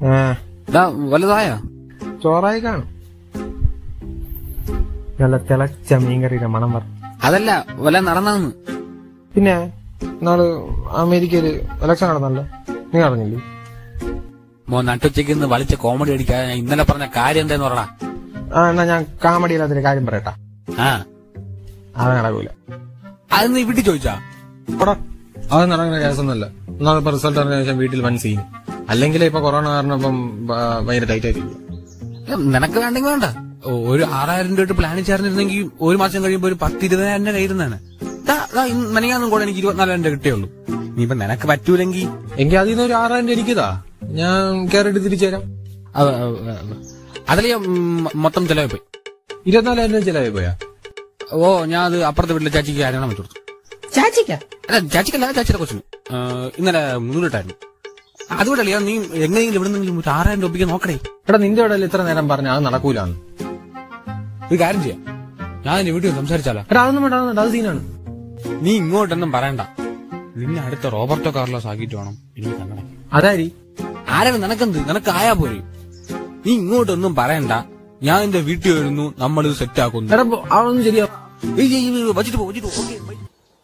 ആ ഇതാ വലുതായ ചോറായി കാണും നല്ല തിളച്ച മീൻകറിയുടെ മണം പറ അതല്ല വല്ല നടന്നു പിന്നെ നാള് അമേരിക്കയില് ഇലക്ഷൻ നടന്നല്ലോ നീ അറിഞ്ഞില്ലേ മോ നട്ടുച്ചയ്ക്ക് ഇന്ന് വലിച്ച കോമഡി അടിക്കാതെ ഞാൻ ഇന്നലെ പറഞ്ഞ കാര്യം എന്താന്ന് പറടാ ആ എന്നാ ഞാൻ കാമഡി ഇല്ലാത്തൊരു കാര്യം പറയട്ടാ ആ അത് നടക്കൂല അത് നീ വീട്ടിൽ ചോദിച്ചാ എടാ, അത് നടക്കുന്ന കേസൊന്നുമല്ല ഒന്നാമത് ഇപ്പൊ റിസൾട്ട് അറിഞ്ഞ ശേഷം വീട്ടിൽ വൻ സീൻ അല്ലെങ്കിൽ ഇപ്പൊ കൊറോണ കാരണം ഇപ്പം ബ- ഭയങ്കര ടൈറ്റ് ആയിരിക്കും ഏ, നിനക്ക് വേണ്ടെങ്കിൽ വേണ്ട ഓ, ഒരു ആറായിരം രൂപ പ്ലാൻ ചേർന്നിരുന്നെങ്കിൽ ഒരു മാസം കഴിയുമ്പോ ഒരു പത്ത് ഇരുപതിനായിരം രൂപ കയ്യിരുന്നാണ് മെനങ്ങാന്നും കൂടെ എനിക്ക് ഇരുപത്തിനാലായിരം രൂപ കിട്ടിയുള്ളൂ ഇനിയിപ്പൊ നിനക്ക് പറ്റൂലെങ്കിൽ എങ്കിൽ അതിൽ നിന്ന് ഒരു ആറായിരം രൂപ എനിക്കിതാ ഞാൻ കയറിയിട്ട് തിരിച്ചു തരാം അതിലെ മൊത്തം ചെലവ് പോയി ഇരുപത്തിനാലായിരം രൂപ ചെലവായി പോയാ ഓ ഞാൻ അത് അപ്പുറത്തെ വീട്ടിലെ ചാച്ചിക്ക് ആരണം വെച്ചു കൊടുത്തു ചാച്ചിക്ക അല്ല ചാച്ചിക്കല്ല ചാച്ചിയുടെ കൊച്ചിന് ആ, ഇന്നലെ മുന്നൂറിട്ടായിരുന്നു അതുകൂടെ അല്ലേ നീ എങ്ങനെയെങ്കിലും ഇവിടെ നിന്നെങ്കിലും ഒരു ആറായിരം രൂപയ്ക്ക് നോക്കണേ എടാ നിന്റെ അവിടെ ഇത്ര നേരം പറഞ്ഞ അത് നടക്കൂലെന്ന് ഒരു കാര്യം ചെയ്യാം ഞാൻ എന്റെ വീട്ടിൽ സംസാരിച്ചാലോ എടാ അതൊന്നും വേണ്ട അതൊന്നും വേണ്ട, അത് സീനാണ് നീ ഇങ്ങോട്ടൊന്നും പറയണ്ട നിന്നെ അടുത്ത റോബർട്ടോ കാർലോസ് ആക്കിയിട്ട് വേണം എനിക്ക് കണ്ടണം അതാരി ആരാണ് നിനക്കെന്ത് നിനക്ക് ആയാ പോരെ നീ ഇങ്ങോട്ടൊന്നും പറയണ്ട ഞാൻ എന്റെ വീട്ടിൽ വരുന്നു നമ്മളിത് സെറ്റ് ആക്കുന്നു എടാ ബോ- അതൊന്നും ശരിയാ ഏയ് ഏയ് ഏയ് വച്ചിട്ട് പോ വച്ചിട്ട് പോ ഓക്കേ, ബൈ.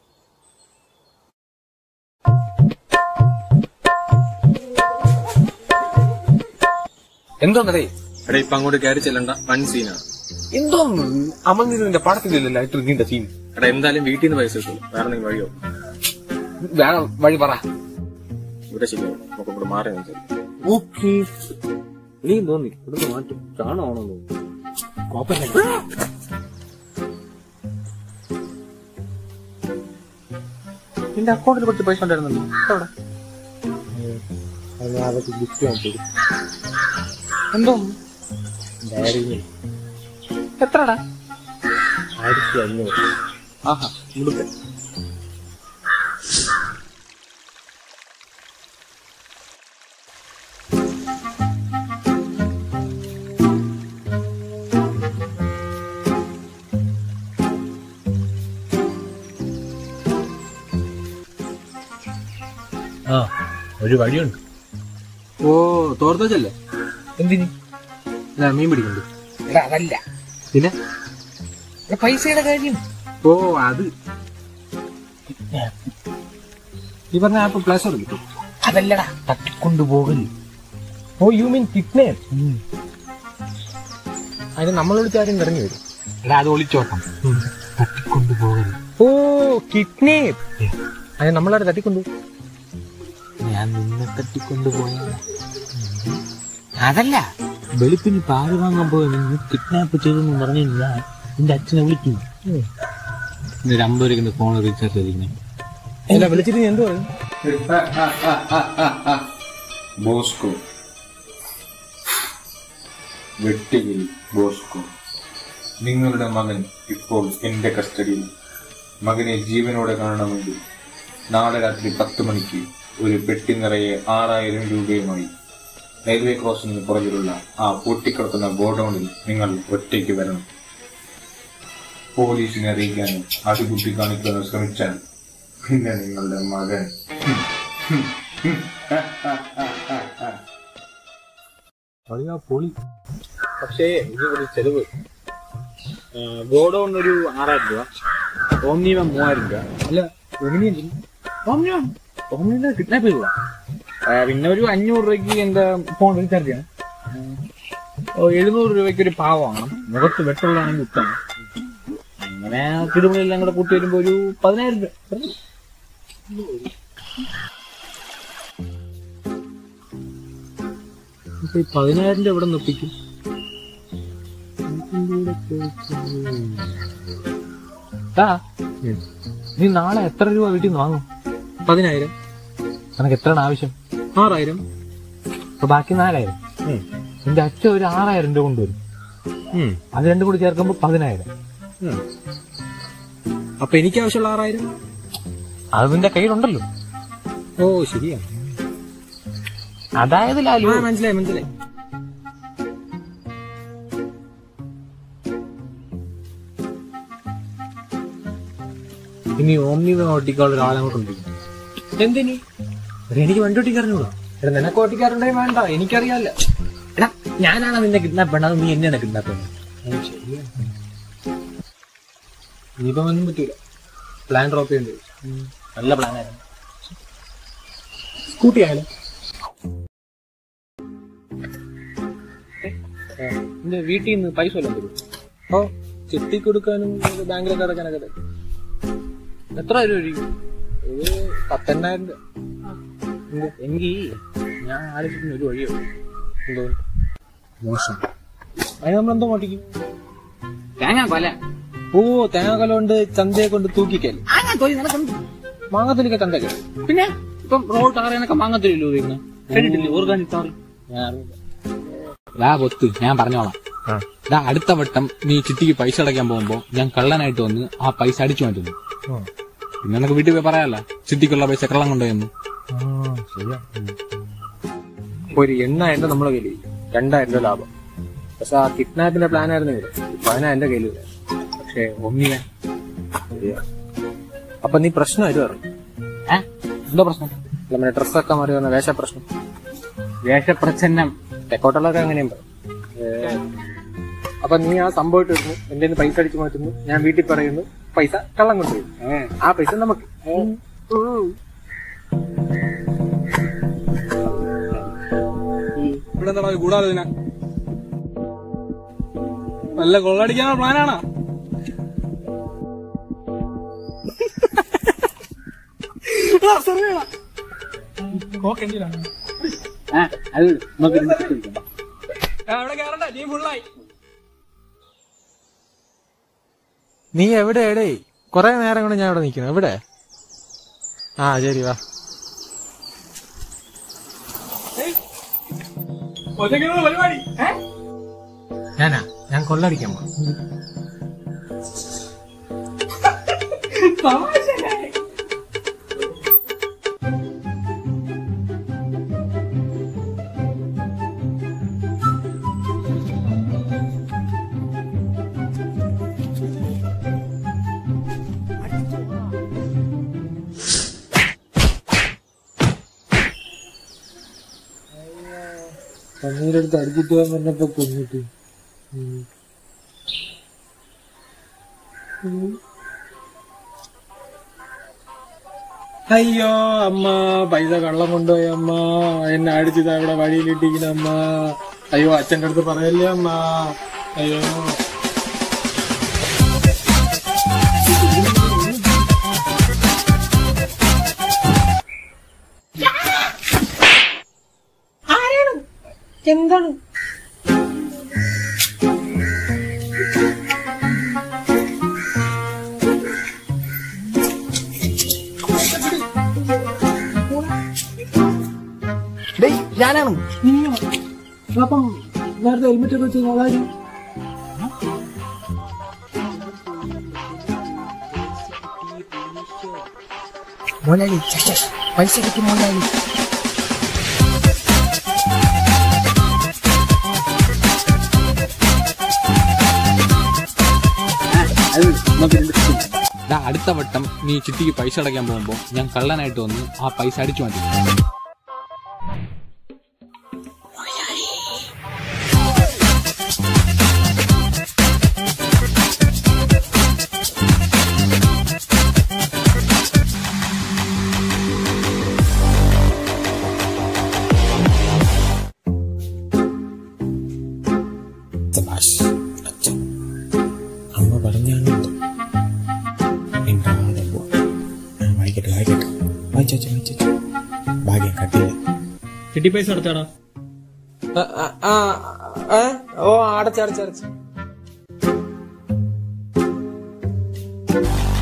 എന്തോന്നടേ എടാ ഇപ്പൊ അങ്ങോട്ട് കയറി ചെല്ലണ്ട വൻ സീനാണ് എന്തോ അമർന്നിരുന്ന പടത്തിലല്ലേ നീണ്ട സീൻ എടാ എന്തായാലും വീട്ടിൽ നിന്ന് പൈസ കിട്ടുള്ളൂ വേറെ എന്തെങ്കിലും വഴിയോ വേണം വഴി പറ ഇവിടെ ശരിയാവും നമുക്ക് ഇവിടെ മാറി നിൽക്കാം ഓക്കെ നീ തോന്നി ഇവിടുന്ന് മാറ്റും ചാണാണോ കുഴപ്പമില്ല നിന്റെ അക്കൗണ്ടിൽ കുറച്ച് പൈസ ഉണ്ടായിരുന്നല്ലോ അവിടെ എന്തോ എത്രടാ ആയിരത്തി അഞ്ഞൂറ് ആഹാ ഇവിടുത്തെ ആ ഒരു വഴിയുണ്ട് ഓ തോർത്തല്ലേ എന്തിന് ഞാൻ മീൻ പിടിക്കണ്ടു എടാ അതല്ല പിന്നെ എടാ, പൈസയുടെ കാര്യം ഓ അത് ഈ പറഞ്ഞ ആപ്പ് പ്ലേ സ്റ്റോർ കിട്ടും അതല്ലടാ തട്ടിക്കൊണ്ടുപോകൽ ഓ യു മീൻ കിഡ്നേ അതിന് നമ്മൾ വിളിച്ച ആരും ഇറങ്ങി വരും എടാ അത് ഒളിച്ചോട്ടം തട്ടിക്കൊണ്ടുപോകൽ ഓ കിഡ്നേ അതിന് നമ്മളവിടെ തട്ടിക്കൊണ്ടു ഞാൻ നിന്നെ തട്ടിക്കൊണ്ടുപോയ അതല്ല വെളുപ്പിന് പാല് വാങ്ങാൻ പോയ നീ കിഡ്നാപ്പ് ചെയ്തെന്ന് പറഞ്ഞു ഞാൻ നിന്റെ അച്ഛനെ വിളിക്കും ഒരു അമ്പത് രൂപ ഫോൺ റീചാർജ് ചെയ്തിരിക്കുന്നത് അല്ല വിളിച്ചിട്ട് നീ എന്ത് പറയും ബോസ്കോ വെട്ടുകിൽ ബോസ്കോ നിങ്ങളുടെ മകൻ ഇപ്പോൾ എന്റെ കസ്റ്റഡിയിൽ മകനെ ജീവനോടെ കാണണമെങ്കിൽ നാളെ രാത്രി പത്ത് മണിക്ക് ഒരു പെട്ടി നിറയെ ആറായിരം രൂപയുമായി റെയിൽവേ ക്രോസിന് പുറകിലുള്ള ആ പൂട്ടിക്കിടക്കുന്ന ഗോഡൌണിൽ നിങ്ങൾ ഒറ്റയ്ക്ക് വരണം പോലീസിനെ അറിയിക്കാനും അതിബുദ്ധി കാണിക്കാനും ശ്രമിച്ചാൽ പിന്നെ നിങ്ങളുടെ മകൻ പൊളി പക്ഷേ ഇത് ഒരു ചെലവ് ഗോഡൌൺ ഒരു ആറായിരം രൂപ ഓംനിവ മൂവായിരം രൂപ അല്ല ഓമിനി ഓംനിവ ഓംനിവ കിഡ്നാപ്പ് ചെയ്യുക പിന്നെ ഒരു അഞ്ഞൂറ് രൂപയ്ക്ക് എന്റെ ഫോൺ റീചാർജ് ചെയ്യണം ഓ, എഴുന്നൂറ് രൂപയ്ക്ക് ഒരു പാവ വാങ്ങണം മുഖത്ത് വെട്ടുള്ളതാണെങ്കിൽ ഉത്തമം അങ്ങനെ തിരുമലെല്ലാം കൂടെ കൂട്ടി വരുമ്പോ ഒരു പതിനായിരം രൂപ ഇപ്പൊ ഈ പതിനായിരം രൂപ എവിടെ നിപ്പിക്കും ആ നീ നാളെ എത്ര രൂപ വീട്ടിൽ നിന്ന് വാങ്ങും പതിനായിരം നിനക്ക് എത്രയാണ് ആവശ്യം ആറായിരം അപ്പൊ ബാക്കി നാലായിരം നിന്റെ അച്ഛൻ ഒരു ആറായിരം രൂപ കൊണ്ടുവരും ഉം. അത് രണ്ടും കൂടി ചേർക്കുമ്പോ പതിനായിരം ഉം. അപ്പൊ എനിക്ക് ആവശ്യമുള്ള ആറായിരം അത് നിന്റെ കയ്യിലുണ്ടല്ലോ ഓ ശരിയാ അതായത് ലാലു ആ മനസ്സിലായി മനസ്സിലായി ഇനി ഓംനി ഓട്ടിക്കാൾ ഒരാളെ അങ്ങോട്ട് ഉണ്ട് എന്തിനി എനിക്ക് വണ്ടി ഓട്ടിക്ക് അറിഞ്ഞൂടാ എടാ നിനക്ക് ഓട്ടിക്കാറുണ്ടെങ്കിൽ വേണ്ട എനിക്കറിയാല്ല എടാ ഞാനാണ് നിന്നെ കിഡ്നാപ്പ് വേണ്ടത് നീ എന്നെയാണ് കിഡ്നാപ്പ് വേണ്ടത് ഇനിയിപ്പം ഒന്നും പറ്റൂല പ്ലാൻ ഡ്രോപ്പ് ചെയ്യേണ്ടി വരും നല്ല പ്ലാൻ ആയിരുന്നു സ്കൂട്ടി ആയാലും എന്റെ വീട്ടിൽ നിന്ന് പൈസ വല്ലതും തരും ഓ ചെത്തി കൊടുക്കാനും ബാങ്കിലൊക്കെ അടക്കാനൊക്കെ തരും എത്ര രൂപ ഒഴിക്കും ഒരു പത്തെണ്ണായിരം രൂപ എങ്കിൽ ഞാൻ ആലോചിക്കുന്ന ഒരു വഴിയോ എന്തോ മോശം അതിന് നമ്മളെന്തോ മോട്ടിക്കും തേങ്ങ കൊല ഓ തേങ്ങാക്കൊല കൊണ്ട് ചന്തയെ കൊണ്ട് തൂക്കിക്കല്ലേ മാങ്ങാത്തൊലിക്ക ചന്തയ്ക്ക് പിന്നെ ഇപ്പം റോഡ് ടാറിനൊക്കെ മാങ്ങത്തില്ലല്ലോ ഉപയോഗിക്കുന്നത് കേട്ടിട്ടില്ലേ ഓർഗാനിക് ടാറി ഞാൻ വാ പൊത്ത് ഞാൻ പറഞ്ഞോളാം ദാ അടുത്ത വട്ടം നീ ചിട്ടിക്ക് പൈസ അടയ്ക്കാൻ പോകുമ്പോ ഞാൻ കള്ളനായിട്ട് വന്ന് ആ പൈസ അടിച്ചു മാറ്റുന്നു പിന്നെ നിനക്ക് വീട്ടിൽ പോയി പറയാല്ല ചിട്ടിക്കുള്ള പൈസ കള്ളം കൊണ്ടുപോയെന്ന് ശരിയാ ഒരു എണ്ണായിരം രൂപ നമ്മളെ കയ്യിൽ രണ്ടായിരം രൂപ ലാഭം പക്ഷെ ആ കിഡ്നാപ്പിന്റെ പ്ലാൻ ആയിരുന്നു ഇപ്പൊ അതിനാ എന്റെ കയ്യിൽ പക്ഷെ ഒന്നിനെ അപ്പൊ നീ പ്രശ്നമായിട്ട് പറഞ്ഞു ഏ? എന്തോ പ്രശ്നം നമ്മുടെ ഡ്രസ്സൊക്കെ മാറി വന്ന വേഷ പ്രശ്നം വേഷപ്രച്ഛന്നം തെക്കോട്ടുള്ളവർക്ക് അങ്ങനെയും പറയും ഏ, അപ്പൊ നീ ആ സംഭവം ഇട്ടിരുന്നു എന്റെ കയ്യിന്ന് പൈസ അടിച്ചു മാറ്റുന്നു ഞാൻ വീട്ടിൽ പറയുന്നു പൈസ കള്ളം കൊണ്ടുപോയി ആ പൈസ നമുക്ക് ഇവിടെ എന്താ കൂടാലോചന നല്ല കൊള്ളടിക്കാനുള്ള പ്ലാനാണോ അത് നമുക്ക് അവിടെ കേറണ്ട നീ ഫുള്ളായി നീ എവിടെ എടേ കൊറേ നേരം കൊണ്ട് ഞാൻ ഇവിടെ നിൽക്കുന്നു എവിടെ ആ ശരി വാ ഞാനാ ഞാൻ കൊള്ളടിക്കാൻ പോവാ പന്നീരെടുത്ത് അടിച്ചിട്ട് പോകാൻ പറഞ്ഞപ്പോ കൊന്നിട്ട് അയ്യോ അമ്മ പൈസ കള്ളം കൊണ്ടുപോയി അമ്മ എന്നെ അടിച്ചത് അവിടെ വഴിയിലിട്ടിരിക്കുന്ന അമ്മ അയ്യോ അച്ഛൻ്റെ അടുത്ത് പറയല്ലേ അമ്മ അയ്യോ ഞാനാണ് അപ്പം നേരത്തെ ഹെൽമെറ്റ് ഒക്കെ വെച്ച് കാര്യം മോലാലി പൈസ കിട്ടി മോലാലി ദാ അടുത്ത വട്ടം നീ ചിട്ടിക്ക് പൈസ അടയ്ക്കാൻ പോകുമ്പോ ഞാൻ കള്ളനായിട്ട് വന്ന് ആ പൈസ അടിച്ചു മാറ്റുന്നു അമ്മ പറഞ്ഞാണ് മിണ്ടാതെ പോ ആ, വായിക്കട്ടെ വായിക്കട്ടെ വായിച്ചു വായിച്ചു ഭാഗ്യം കട്ടില്ല ചിട്ടി പൈസ അടച്ചാടാ ഓ അടച്ചടച്ചടച്ച്